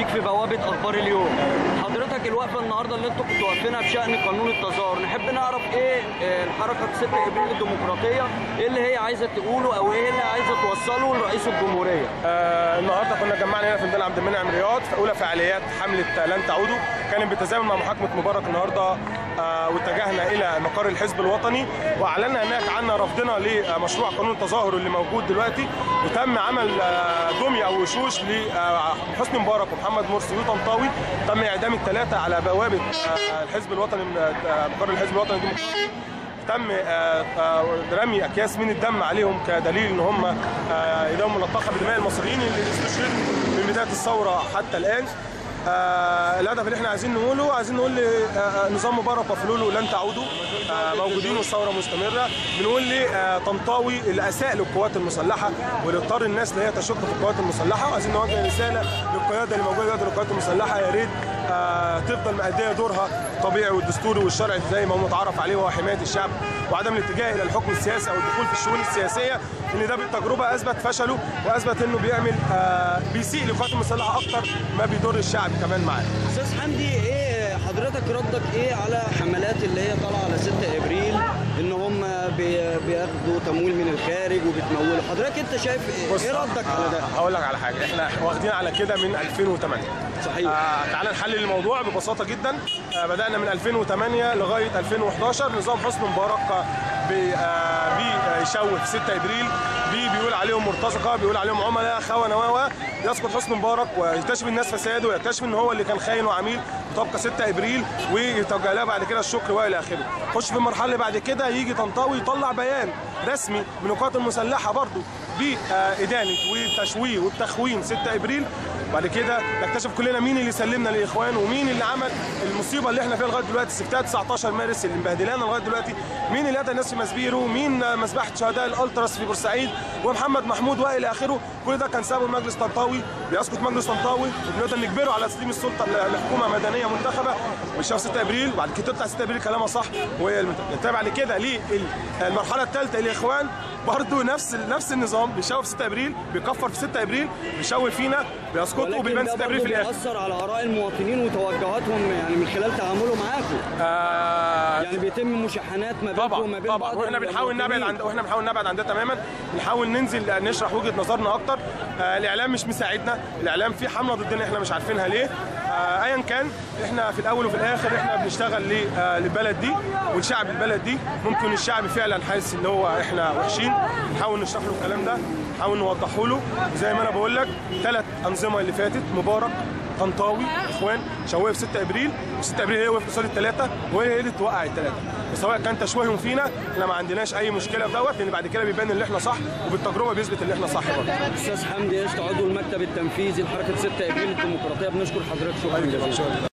في بوابه اخبار اليوم حضرتك الوقفه النهارده اللي انتوا كنتوا واقفينها بشان قانون التظاهر نحب نعرف ايه آه، الحركه 6 ابريل الديمقراطيه ايه اللي هي عايزه تقوله او ايه اللي عايزه توصله لرئيس الجمهوريه آه النهارده كنا جمعنا هنا في ميدان عبد المنعم رياض في اولى فعاليات حمله لن تعودوا كانت بالتزامن مع محاكمه مبارك النهارده آه واتجهنا الى مقر الحزب الوطني واعلنا هناك عن رفضنا لمشروع قانون التظاهر اللي موجود دلوقتي وتم عمل آه دميه او وشوش لحسني مبارك ومحمد مرسي وطنطاوي تم اعدام الثلاثه على بوابه آه الحزب الوطني آه مقر الحزب الوطني الديمقراطي تم آه، آه، رمي اكياس من الدم عليهم كدليل ان هم آه، ايديهم ملطخه بدماء المصريين اللي استشهدوا من بدايه الثوره حتى الان آه الهدف اللي احنا عايزين نقوله عايزين نقول لنظام مبارك وفلوله لن تعودوا آه موجودين والثوره مستمره بنقول لطنطاوي اللي اساء للقوات المسلحه واللي اضطر الناس اللي هي تشك في القوات المسلحه وعايزين نوجه رساله للقياده اللي موجوده دلوقتي للقوات المسلحه يا ريت آه تفضل مأدية دورها الطبيعي والدستوري والشرعي زي ما هو متعارف عليه وهو حمايه الشعب وعدم الاتجاه الى الحكم السياسي او الدخول في الشؤون السياسيه ان ده بالتجربه اثبت فشله واثبت انه بيعمل آه بيسيء للقوات المسلحه اكتر ما بيضر الشعب كمان معاه. استاذ حمدي ايه حضرتك ردك ايه على حملات اللي هي طالعه على 6 ابريل ان هم بي- بياخدوا تمويل من الخارج وبيتمولوا حضرتك انت شايف ايه, بص إيه ردك على ده هقول لك على حاجه احنا واخدين على كده من 2008 صحيح آه تعال نحلل الموضوع ببساطه جدا آه بدانا من 2008 لغايه 2011 نظام حسني مبارك آه، بي آه بيشوه في 6 ابريل بي بيقول عليهم مرتزقه بيقول عليهم عملاء خونه و يسقط حسني مبارك ويكتشف الناس فساده ويكتشف ان هو اللي كان خاين وعميل وتبقى 6 ابريل ويتوجه لها بعد كده الشكر والى اخره خش في المرحله اللي بعد كده يجي طنطاوي يطلع بيان رسمي من القوات المسلحه برضه بإدانة والتشويه والتخوين 6 ابريل بعد كده نكتشف كلنا مين اللي سلمنا للاخوان ومين اللي عمل المصيبه اللي احنا فيها لغايه دلوقتي استفتاء 19 مارس اللي مبهدلانا لغايه دلوقتي مين اللي قتل الناس في مسبيرو مين مذبحه شهداء الالتراس في بورسعيد ومحمد محمود والى اخره كل ده كان سببه مجلس طنطاوي بيسقط مجلس طنطاوي وبنقدر نجبره على تسليم السلطه لحكومه مدنيه منتخبه وشاف 6 ابريل وبعد كده تطلع 6 ابريل كلامها صح وهي المنتخبه بعد كده للمرحله الثالثه الاخوان برضه نفس نفس النظام بيشوه في 6 ابريل بيكفر في 6 ابريل بيشوه فينا بيسقطه ولكن وبيبان ده 6 ابريل برضه في الاخر بيأثر على آراء المواطنين وتوجهاتهم يعني من خلال تعامله معاكم آه يعني بيتم مشاحنات ما بينكم طبعا وما بين طبعا بعض واحنا بنحاول نبعد عن المواطنين. واحنا بنحاول نبعد عن ده تماما بنحاول ننزل نشرح وجهه نظرنا اكتر آه الاعلام مش مساعدنا الاعلام في حمله ضدنا احنا مش عارفينها ليه آه ايا كان احنا في الاول وفي الاخر احنا بنشتغل ل- آه للبلد دي ولشعب البلد دي ممكن الشعب فعلا حاسس ان هو احنا وحشين نحاول نشرح له الكلام ده نحاول نوضحه له زي ما انا بقول لك ثلاث انظمه اللي فاتت مبارك طنطاوي اخوان شويه في 6 ابريل و6 ابريل هي وقفت قصاد الثلاثه وهي اللي توقع الثلاثه سواء كان تشويههم فينا احنا ما عندناش اي مشكله في دوت لان بعد كده بيبان ان احنا صح وبالتجربه بيثبت ان احنا صح برضه استاذ حمدي قشطه عضو المكتب التنفيذي لحركه 6 ابريل الديمقراطيه بنشكر حضرتك شكرا جزيلا